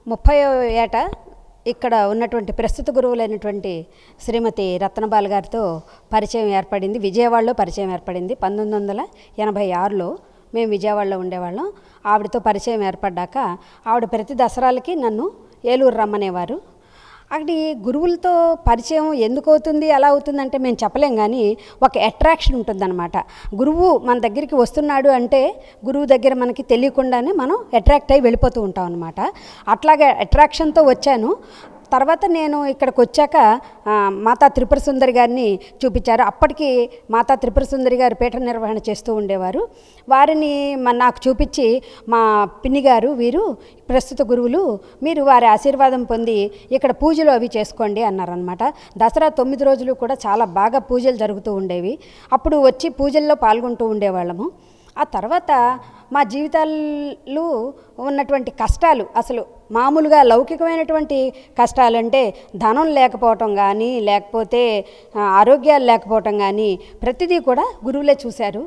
ముప్పై ఏట ఇక్కడ ఉన్నటువంటి ప్రస్తుత గురువులైనటువంటి శ్రీమతి రత్నబాల్ గారితో పరిచయం ఏర్పడింది విజయవాడలో పరిచయం ఏర్పడింది పంతొమ్మిది వందల ఎనభై ఆరులో మేము విజయవాడలో ఉండేవాళ్ళం ఆవిడతో పరిచయం ఏర్పడ్డాక ఆవిడ ప్రతి దసరాలకి నన్ను ఏలూరు రమ్మనేవారు అక్కడి గురువులతో పరిచయం ఎందుకు అవుతుంది ఎలా అవుతుందంటే మేము చెప్పలేం కానీ ఒక అట్రాక్షన్ ఉంటుందన్నమాట గురువు మన దగ్గరికి వస్తున్నాడు అంటే గురువు దగ్గర మనకి తెలియకుండానే మనం అట్రాక్ట్ అయ్యి వెళ్ళిపోతూ ఉంటాం అనమాట అట్లాగే అట్రాక్షన్తో వచ్చాను తర్వాత నేను ఇక్కడికి వచ్చాక ఆ, మాతా త్రిపుర సుందరి గారిని చూపించారు అప్పటికి మాతా త్రిపుర సుందరి గారు పీఠ నిర్వహణ చేస్తూ ఉండేవారు వారిని మ- నాకు చూపించి మా పిన్ని గారు వీరు ప్రస్తుత గురువులు మీరు వారి ఆశీర్వాదం పొంది ఇక్కడ పూజలు అవి చేసుకోండి అన్నారనమాట దసరా తొమ్మిది రోజులు కూడా చాలా బాగా పూజలు జరుగుతూ ఉండేవి అప్పుడు వచ్చి పూజల్లో పాల్గొంటూ ఉండేవాళ్ళము ఆ తర్వాత మా జీవితాలు ఉన్నటువంటి కష్టాలు అసలు మామూలుగా లౌకికమైనటువంటి కష్టాలంటే ధనం లేకపోవటం కానీ లేకపోతే ఆ, ఆరోగ్యాలు లేకపోవటం కానీ ప్రతిదీ కూడా గురువులే చూశారు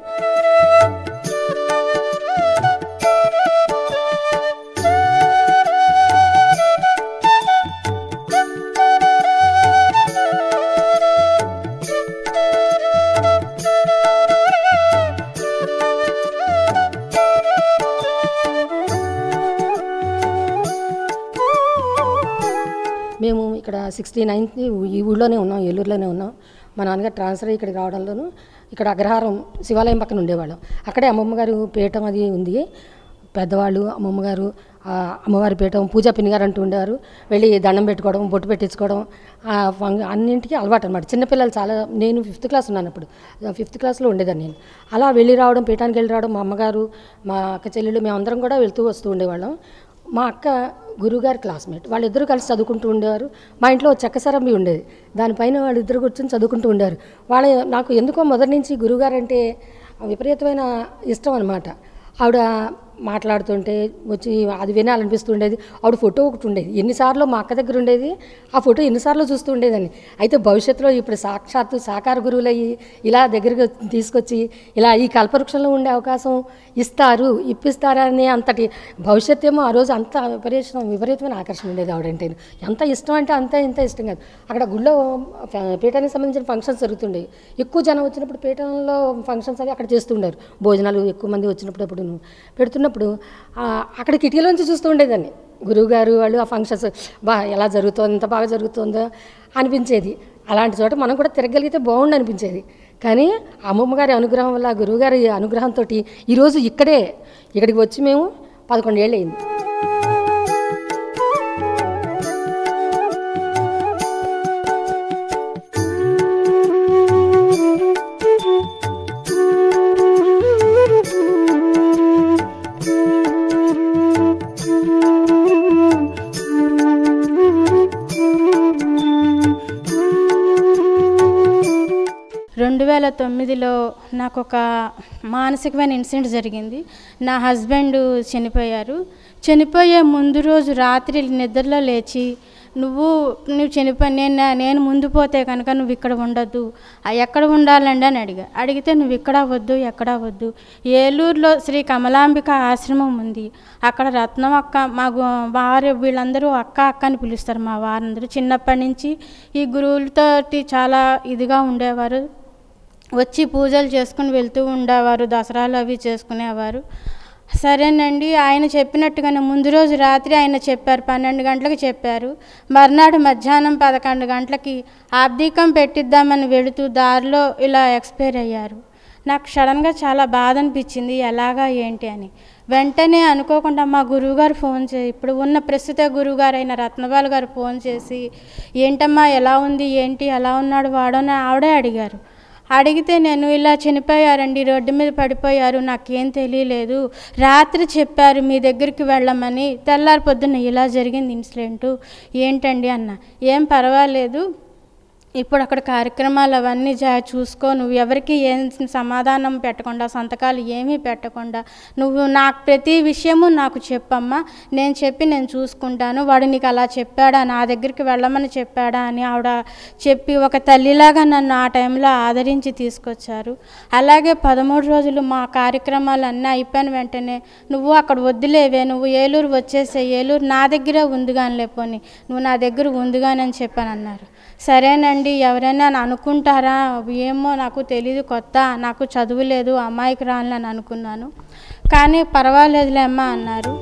మేము ఇక్కడ సిక్స్టీ నైన్త్ ఈ ఊళ్ళోనే ఉన్నాం ఏలూరులోనే ఉన్నాం మా నాన్నగారు ట్రాన్స్ఫర్ అయ్యి ఇక్కడికి రావడంలోనూ ఇక్కడ అగ్రహారం శివాలయం పక్కన ఉండేవాళ్ళం అక్కడే అమ్మమ్మ గారు పీఠం అది ఉంది పెద్దవాళ్ళు అమ్మమ్మ గారు ఆ అమ్మవారి పీఠం పూజా పిన్ని గారు అంటూ ఉండేవారు వెళ్ళి దండం పెట్టుకోవడం బొట్టు పెట్టించుకోవడం ఆ ఫంగ్- అన్నింటికి అలవాటు అనమాట చిన్నపిల్లలు చాలా నేను ఫిఫ్త్ క్లాస్ ఉన్నాను అప్పుడు ఫిఫ్త్ క్లాస్లో ఉండేదాన్ని నేను అలా వెళ్ళి రావడం పీఠానికి వెళ్ళి రావడం మా అమ్మగారు మా అక్క చెల్లెళ్ళు మేమందరం కూడా వెళ్తూ వస్తూ ఉండేవాళ్ళం మా అక్క గురువుగారి క్లాస్మేట్ వాళ్ళిద్దరూ కలిసి చదువుకుంటూ ఉండేవారు మా ఇంట్లో ఒక చెక్క సరంబి ఉండేది దానిపైన వాళ్ళిద్దరు కూర్చొని చదువుకుంటూ ఉండేవారు వాళ్ళ నాకు ఎందుకో మొదటి నుంచి గురువుగారు అంటే విపరీతమైన ఇష్టం అనమాట ఆవిడ మాట్లాడుతుంటే వచ్చి అది వినాలనిపిస్తుండేది ఆవిడ ఫోటో ఒకటి ఉండేది ఎన్నిసార్లు మా అక్క దగ్గర ఉండేది ఆ ఫోటో ఎన్నిసార్లు చూస్తూ ఉండేదాన్ని అయితే భవిష్యత్తులో ఇప్పుడు సాక్షాత్తు సాకార గురువులయ్యి ఇలా దగ్గరికి తీసుకొచ్చి ఇలా ఈ కల్పవృక్షంలో ఉండే అవకాశం ఇస్తారు ఇప్పిస్తారా అనే అంతటి భవిష్యత్తు ఏమో ఆ రోజు అంత విపరీతం విపరీతమైన ఆకర్షణ ఉండేది ఆవిడంటే ఎంత ఇష్టం అంటే అంత ఇంత ఇష్టం కాదు అక్కడ గుళ్ళో ఫ- పీఠానికి సంబంధించిన ఫంక్షన్స్ జరుగుతుండేవి ఎక్కువ జనం వచ్చినప్పుడు పీఠంలో ఫంక్షన్స్ అవి అక్కడ చేస్తుండారు భోజనాలు ఎక్కువ మంది వచ్చినప్పుడు అప్పుడు పెడుతున్నప్పుడు ఆ, అక్కడ కిటికీలోంచి చూస్తూ ఉండేదాన్ని గురువుగారు వాళ్ళు ఆ ఫంక్షన్స్ బా ఎలా జరుగుతుందో ఎంత బాగా జరుగుతుందో అనిపించేది అలాంటి చోట మనం కూడా తిరగలిగితే బాగుండు అనిపించేది కానీ అమ్మమ్మ గారి అనుగ్రహం వల్ల గురువుగారి అనుగ్రహంతో ఈరోజు ఇక్కడే ఇక్కడికి వచ్చి మేము పదకొండేళ్ళు అయింది రెండు వేల తొమ్మిదిలో నాకు ఒక మానసికమైన ఇన్సిడెంట్ జరిగింది నా హస్బెండ్ చనిపోయారు చనిపోయే ముందు రోజు రాత్రి నిద్రలో లేచి నువ్వు నువ్వు చనిపోయి నేను నేను ముందు పోతే కనుక నువ్వు ఇక్కడ ఉండొద్దు ఆ ఎక్కడ ఉండాలండి అని అడిగా అడిగితే నువ్వు ఇక్కడ వద్దు ఎక్కడ వద్దు ఏలూరులో శ్రీ కమలాంబిక ఆశ్రమం ఉంది అక్కడ రత్నం అక్క మా గు- వారు వీళ్ళందరూ అక్క అక్క అని పిలుస్తారు మా వారందరూ చిన్నప్పటి నుంచి ఈ గురువులతోటి చాలా ఇదిగా ఉండేవారు వచ్చి పూజలు చేసుకుని వెళ్తూ ఉండేవారు దసరాలు అవి చేసుకునేవారు సరేనండి ఆయన చెప్పినట్టుగానే ముందు రోజు రాత్రి ఆయన చెప్పారు పన్నెండు గంటలకు చెప్పారు మర్నాడు మధ్యాహ్నం పదకొండు గంటలకి ఆబ్దీకం పెట్టిద్దామని వెళుతూ దారిలో ఇలా ఎక్స్పైర్ అయ్యారు నాకు సడన్గా చాలా బాధ అనిపించింది ఎలాగా ఏంటి అని వెంటనే అనుకోకుండా మా గురువుగారు ఫోన్ చే ఇప్పుడు ఉన్న ప్రస్తుత గురువుగారు అయిన రత్నబాలు గారు ఫోన్ చేసి ఏంటమ్మా ఎలా ఉంది ఏంటి ఎలా ఉన్నాడు వాడని ఆవిడే అడిగారు అడిగితే నేను ఇలా చనిపోయారండి రోడ్డు మీద పడిపోయారు నాకేం తెలియలేదు రాత్రి చెప్పారు మీ దగ్గరికి వెళ్ళమని తెల్లారి పొద్దున్న ఇలా జరిగింది ఇన్సిడెంటు ఏంటండి అన్న ఏం పర్వాలేదు ఇప్పుడు అక్కడ కార్యక్రమాలు అవన్నీ జా చూసుకో నువ్వు ఎవరికి ఏం సమాధానం పెట్టకుండా సంతకాలు ఏమీ పెట్టకుండా నువ్వు నాకు ప్రతి విషయము నాకు చెప్పమ్మా నేను చెప్పి నేను చూసుకుంటాను వాడు నీకు అలా చెప్పాడా నా దగ్గరికి వెళ్ళమని చెప్పాడా అని ఆవిడ చెప్పి ఒక తల్లిలాగా నన్ను ఆ టైంలో ఆదరించి తీసుకొచ్చారు అలాగే పదమూడు రోజులు మా కార్యక్రమాలు అన్నీ అయిపోయిన వెంటనే నువ్వు అక్కడ వద్దులేవే నువ్వు ఏలూరు వచ్చేసే ఏలూరు నా దగ్గరే ఉందిగాని లేపోని నువ్వు నా దగ్గర ఉందిగానని చెప్పాను అన్నారు సరేనండి ఎవరైనా అని అనుకుంటారా ఏమో నాకు తెలియదు కొత్త నాకు చదువు లేదు అమ్మాయికి రాలని అనుకున్నాను కానీ పర్వాలేదులే అమ్మా అన్నారు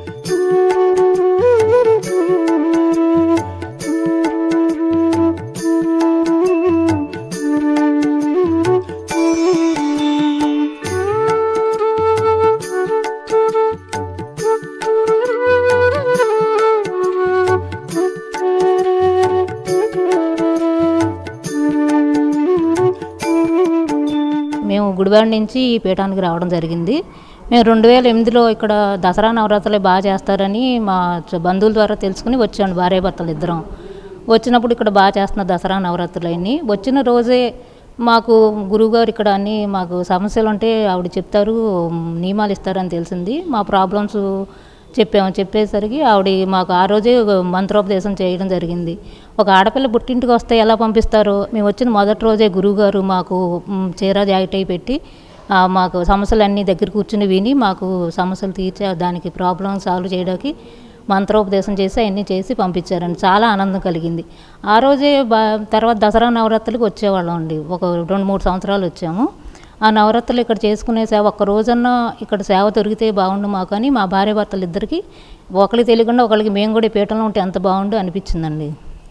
మేము గుడివాడ నుంచి ఈ పీఠానికి రావడం జరిగింది మేము రెండు వేల ఎనిమిదిలో ఇక్కడ దసరా నవరాత్రులు బాగా చేస్తారని మా చ- బంధువుల ద్వారా తెలుసుకుని వచ్చాను భార్య భర్తలు ఇద్దరం వచ్చినప్పుడు ఇక్కడ బాగా చేస్తున్న దసరా నవరాత్రులు అన్నీ వచ్చిన రోజే మాకు గురువుగారు ఇక్కడ అన్ని మాకు సమస్యలు ఉంటే ఆవిడ చెప్తారు నియమాలు ఇస్తారని తెలిసింది మా ప్రాబ్లమ్స్ చెప్పాము చెప్పేసరికి ఆవిడ మాకు ఆ రోజే ఒక మంత్రోపదేశం చేయడం జరిగింది ఒక ఆడపిల్ల పుట్టింటికి వస్తే ఎలా పంపిస్తారో మేము వచ్చిన మొదటి రోజే గురువుగారు మాకు మ్, చీర జాకెట్ అయి పెట్టి ఆ, మాకు సమస్యలన్నీ దగ్గర కూర్చుని విని మాకు సమస్యలు తీర్చే దానికి ప్రాబ్లం సాల్వ్ చేయడానికి మంత్రోపదేశం చేసి అవన్నీ చేసి పంపించారండి చాలా ఆనందం కలిగింది ఆ రోజే బా తర్వాత దసరా నవరాత్రులకు వచ్చేవాళ్ళం అండి ఒక రెండు మూడు సంవత్సరాలు వచ్చాము ఆ నవరాత్రులు ఇక్కడ చేసుకునే సేవ ఒక్క రోజన్నా ఇక్కడ సేవ దొరికితే బాగుండు మాకు అని మా భార్య భర్తలు ఇద్దరికి ఒకరికి తెలియకుండా ఒకరికి మేము కూడా ఈ పీఠంలో ఉంటే ఎంత బాగుండు అనిపించిందండి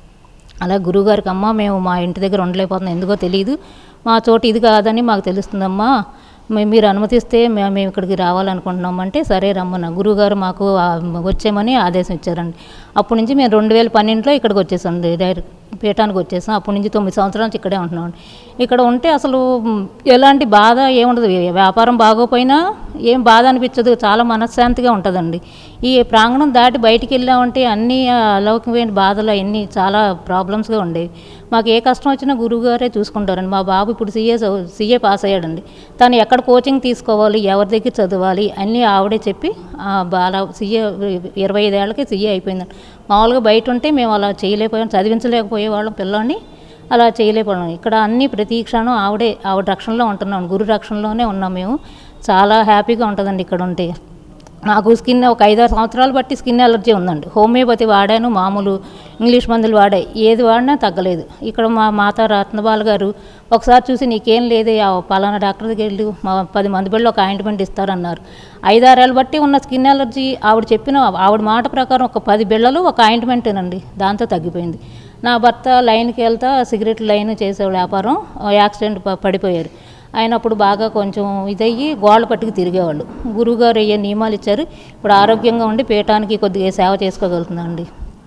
అలా గురువుగారికి అమ్మ మేము మా ఇంటి దగ్గర ఉండలేకపోతున్నాం ఎందుకో తెలియదు మా చోటు ఇది కాదని మాకు తెలుస్తుందమ్మా మే- మీరు అనుమతిస్తే మే- మేము ఇక్కడికి రావాలనుకుంటున్నామంటే సరే రమ్మన్న గురువుగారు మాకు ఆ, వచ్చేయమని ఆదేశం ఇచ్చారండి అప్పటి నుంచి మేము రెండు వేల పన్నెండులో ఇక్కడికి వచ్చేసాం డైరెక్ట్ పీఠానికి వచ్చేసాం అప్పటి నుంచి తొమ్మిది సంవత్సరాల నుంచి ఇక్కడే ఉంటున్నాం ఇక్కడ ఉంటే అసలు మ్, ఎలాంటి బాధ ఏముండదు వ్య- వ్యాపారం బాగోపోయినా ఏం బాధ అనిపించదు చాలా మనశ్శాంతిగా ఉంటుందండి ఈ ప్రాంగణం దాటి బయటికి వెళ్ళామంటే అన్ని ఆ, అలౌకికమైన బాధలు అన్నీ చాలా ప్రాబ్లమ్స్గా ఉండేవి మాకు ఏ కష్టం వచ్చినా గురువుగారే చూసుకుంటారండి మా బాబు ఇప్పుడు సీఏ సీఏ పాస్ అయ్యాడండి తను ఎక్కడ కోచింగ్ తీసుకోవాలి ఎవరి దగ్గర చదవాలి అన్నీ ఆవిడే చెప్పి ఆ, బాగా సీఏ ఇరవై ఐదేళ్ళకి సీఏ అయిపోయిందండి మామూలుగా బయట ఉంటే మేము అలా చేయలేకపోయాం చదివించలేకపోయే వాళ్ళం పిల్లని అలా చేయలేకపోయాం ఇక్కడ అన్ని ప్రతి క్షణం ఆవిడే ఆవిడ రక్షణలో ఉంటున్నాం గురు రక్షణలోనే ఉన్నాం మేము చాలా హ్యాపీగా ఉంటుందండి ఇక్కడ ఉంటే నాకు స్కిన్ ఒక ఐదారు సంవత్సరాలు బట్టి స్కిన్ ఎలర్జీ ఉందండి హోమియోపతి వాడాను మామూలు ఇంగ్లీష్ మందులు వాడా ఏది వాడినా తగ్గలేదు ఇక్కడ మా మాత రత్నబాల్ గారు ఒకసారి చూసి నీకేం లేదే ఆ పలానా డాక్టర్ దగ్గర వెళ్ళు మా పది మంది బిళ్ళ ఒక ఆయింట్మెంట్ ఇస్తారన్నారు ఐదారేళ్ళు బట్టి ఉన్న స్కిన్ ఎలర్జీ ఆవిడ చెప్పిన ఆవిడ మాట ప్రకారం ఒక పది బిళ్ళలు ఒక ఆయింట్మెంటేనండి దాంతో తగ్గిపోయింది నా భర్త లైన్కి వెళ్తా సిగరెట్ లైన్ చేసే వ్యాపారం యాక్సిడెంట్ ప- పడిపోయారు ఆయన అప్పుడు బాగా కొంచెం ఇదయ్యి గోళ్ళ పట్టుకు తిరిగేవాళ్ళు గురువుగారు ఏ నియమాలు ఇచ్చారు ఇప్పుడు ఆరోగ్యంగా ఉండి పీఠానికి కొద్దిగా సేవ చేసుకోగలుగుతుందండి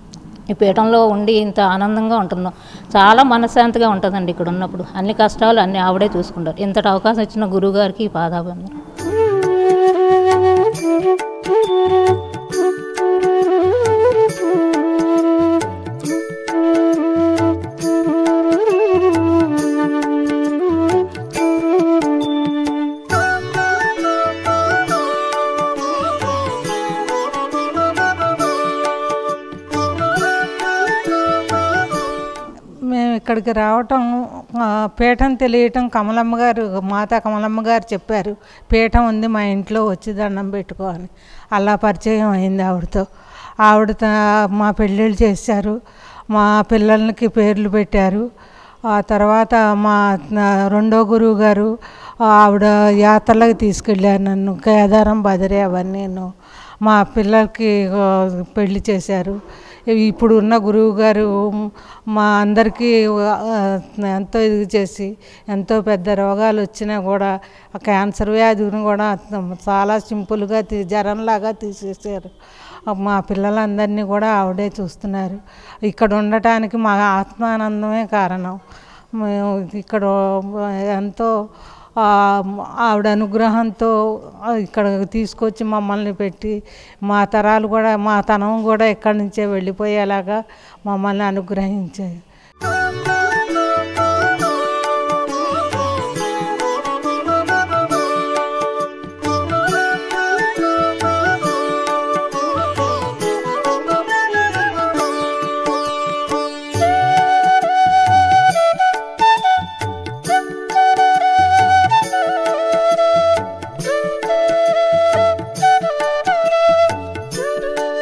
ఈ పీఠంలో ఉండి ఇంత ఆనందంగా ఉంటున్నాం చాలా మనశ్శాంతిగా ఉంటుందండి ఇక్కడ ఉన్నప్పుడు అన్ని కష్టాలు అన్ని ఆవిడే చూసుకుంటారు ఇంతటి అవకాశం ఇచ్చిన గురువుగారికి పాదాబంధం మేము ఇక్కడికి రావటం ఆ, పీఠం తెలియటం కమలమ్మ గారు మాతా కమలమ్మ గారు చెప్పారు పీఠం ఉంది మా ఇంట్లో వచ్చి దండం పెట్టుకో అని అలా పరిచయం అయింది ఆవిడతో ఆవిడ త- మా పెళ్ళిళ్ళు చేశారు మా పిల్లలకి పేర్లు పెట్టారు ఆ తర్వాత మా నా- రెండో గురువు గారు ఆవిడ యాత్రలకు తీసుకెళ్ళారు నన్ను కేదారం బదిరే అవన్నీను మా పిల్లలకి ఆ, పెళ్లి చేశారు ఇప్పుడు ఉన్న గురువు గారు మా అందరికీ ఆ, ఎంతో ఇది చేసి ఎంతో పెద్ద రోగాలు వచ్చినా కూడా ఆ క్యాన్సర్ వ్యాధిని కూడా చాలా సింపుల్గా తీ జ్వరంలాగా తీసేసారు మా పిల్లలందరినీ కూడా ఆవిడే చూస్తున్నారు ఇక్కడ ఉండటానికి మా ఆత్మానందమే కారణం మేము ఇక్కడ ఎంతో ఆ, ఆవిడ అనుగ్రహంతో ఇక్కడ తీసుకొచ్చి మమ్మల్ని పెట్టి మా తరాలు కూడా మా తనం కూడా ఇక్కడి నుంచే వెళ్ళిపోయేలాగా మమ్మల్ని అనుగ్రహించాయి ఆ